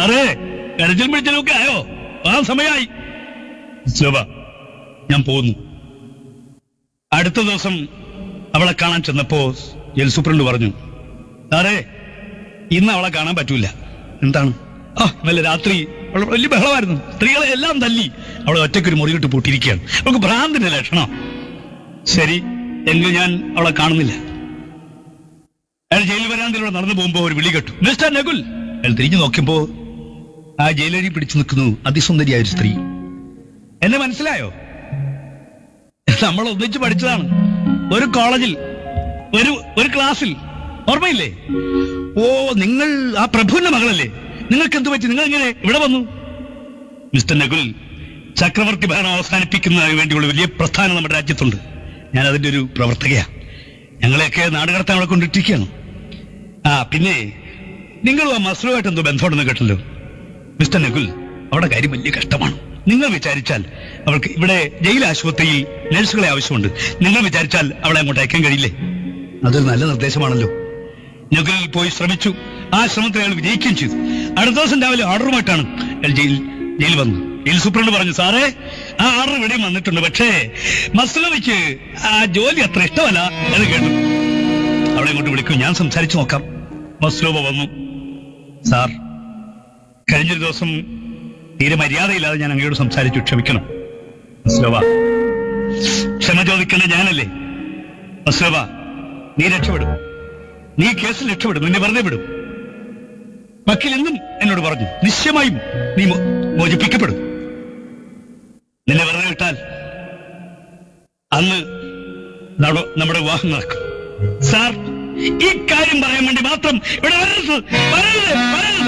സാറേ കരച്ചിൽ പിടിച്ചലൊക്കെ ആയോ ആ സമയമായി ശോഭ ഞാൻ പോകുന്നു അടുത്ത ദിവസം അവളെ കാണാൻ ചെന്നപ്പോ ജയിൽ സൂപ്രണ്ട് പറഞ്ഞു സാറേ ഇന്ന് അവളെ കാണാൻ പറ്റൂല എന്താണ് ആ നല്ല രാത്രി അവൾ വലിയ ബഹളമായിരുന്നു സ്ത്രീകളെ എല്ലാം തല്ലി അവളെ ഒറ്റയ്ക്കൊരു മുറിയിട്ട് പൂട്ടിയിരിക്കുകയാണ് അവൾക്ക് ഭ്രാന്തിന്റെ ലക്ഷണം ശരി എങ്കിൽ ഞാൻ അവളെ കാണുന്നില്ല അയാൾ ജയിൽ വരാന്തിലൂടെ നടന്നു പോകുമ്പോ ഒരു വിളി കേട്ടു മിസ്റ്റർ നകുൽ അയാൾ തിരിഞ്ഞു നോക്കിയപ്പോ ആ ജയിലരി പിടിച്ചു നിൽക്കുന്നു അതിസുന്ദരിയായ ഒരു സ്ത്രീ എന്നെ മനസ്സിലായോ നമ്മൾ ഒന്നിച്ച് പഠിച്ചതാണ് ഒരു കോളേജിൽ ഒരു ഒരു ക്ലാസ്സിൽ ഓർമ്മയില്ലേ ഓ നിങ്ങൾ ആ പ്രഭുവിന്റെ മകളല്ലേ നിങ്ങൾക്ക് എന്ത് പറ്റി നിങ്ങൾ എങ്ങനെ ഇവിടെ വന്നു മിസ്റ്റർ നകുൽ ചക്രവർത്തി ഭരണം അവസാനിപ്പിക്കുന്നതിന് വേണ്ടിയുള്ള വലിയ പ്രസ്ഥാനം നമ്മുടെ രാജ്യത്തുണ്ട് ഞാൻ അതിന്റെ ഒരു പ്രവർത്തകയാ ഞങ്ങളെയൊക്കെ നാടുകടത്താൻ അവിടെ കൊണ്ടിട്ടിരിക്കുകയാണ് ആ പിന്നെ നിങ്ങളും ആ മസ്ലുമായിട്ട് എന്തോ ബന്ധമുണ്ടെന്ന് കേട്ടല്ലോ മിസ്റ്റർ നകുൽ അവിടെ കാര്യം വലിയ കഷ്ടമാണ് നിങ്ങൾ വിചാരിച്ചാൽ അവൾക്ക് ഇവിടെ ജയിൽ ആശുപത്രിയിൽ നഴ്സുകളെ ആവശ്യമുണ്ട് നിങ്ങൾ വിചാരിച്ചാൽ അവളെ അങ്ങോട്ട് അയക്കാൻ കഴിയില്ലേ അതൊരു നല്ല നിർദ്ദേശമാണല്ലോ നകുൽ പോയി ശ്രമിച്ചു ആ ശ്രമത്തിൽ അയാൾ വിജയിക്കുകയും ചെയ്തു അടുത്ത ദിവസം രാവിലെ ഓർഡറുമായിട്ടാണ് അയാൾ ജയിൽ ജയിൽ വന്നു ജയിൽ സൂപ്രണ്ട് പറഞ്ഞു സാറേ ആ ഓർഡർ ഇവിടെയും വന്നിട്ടുണ്ട് പക്ഷേ മസ്ലവയ്ക്ക് ആ ജോലി അത്ര ഇഷ്ടമല്ല എന്ന് കേട്ടു അവളെ ഇങ്ങോട്ട് വിളിക്കും ഞാൻ സംസാരിച്ചു നോക്കാം മസ്ലോബ വന്നു സാർ കഴിഞ്ഞൊരു ദിവസം തീരെ മര്യാദയില്ലാതെ ഞാൻ അങ്ങയോട് സംസാരിച്ചു ക്ഷമിക്കണം മസ്ലോബ ക്ഷമ ചോദിക്കേണ്ട ഞാനല്ലേ മസ്ലോബ നീ രക്ഷപ്പെടും നീ കേസിൽ രക്ഷപ്പെടും നിന്നെ വെറുതെ വിടും വക്കീൽ എന്നും എന്നോട് പറഞ്ഞു നിശ്ചയമായും നീ മോ- മോചിപ്പിക്കപ്പെടും നിന്നെ വെറുതെ വിട്ടാൽ അന്ന് നട- നമ്മുടെ വിവാഹം നടക്കും സാർ ഈ കാര്യം പറയാൻ വേണ്ടി മാത്രം ഇവിടെ വരരുത് വരരുത് വരരുത്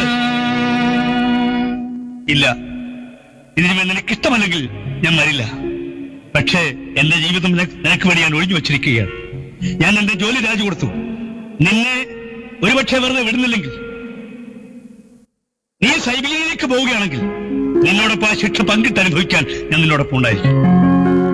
ഇല്ല ഇതിനുമേ നിനക്ക് ഇഷ്ടമല്ലെങ്കിൽ ഞാൻ വരില്ല പക്ഷേ എന്റെ ജീവിതം നിനക്ക് നിനക്ക് വേണ്ടി ഞാൻ ഒഴിഞ്ഞു വച്ചിരിക്കുകയാണ് ഞാൻ എന്റെ ജോലി രാജി കൊടുത്തു നിന്നെ ഒരുപക്ഷെ വെറുതെ വിടുന്നില്ലെങ്കിൽ നീ സൈബീരിയയിലേക്ക് പോവുകയാണെങ്കിൽ നിന്നോടൊപ്പം ആ ശിക്ഷ പങ്കിട്ട് അനുഭവിക്കാൻ ഞാൻ നിന്നോടൊപ്പം ഉണ്ടായിരിക്കും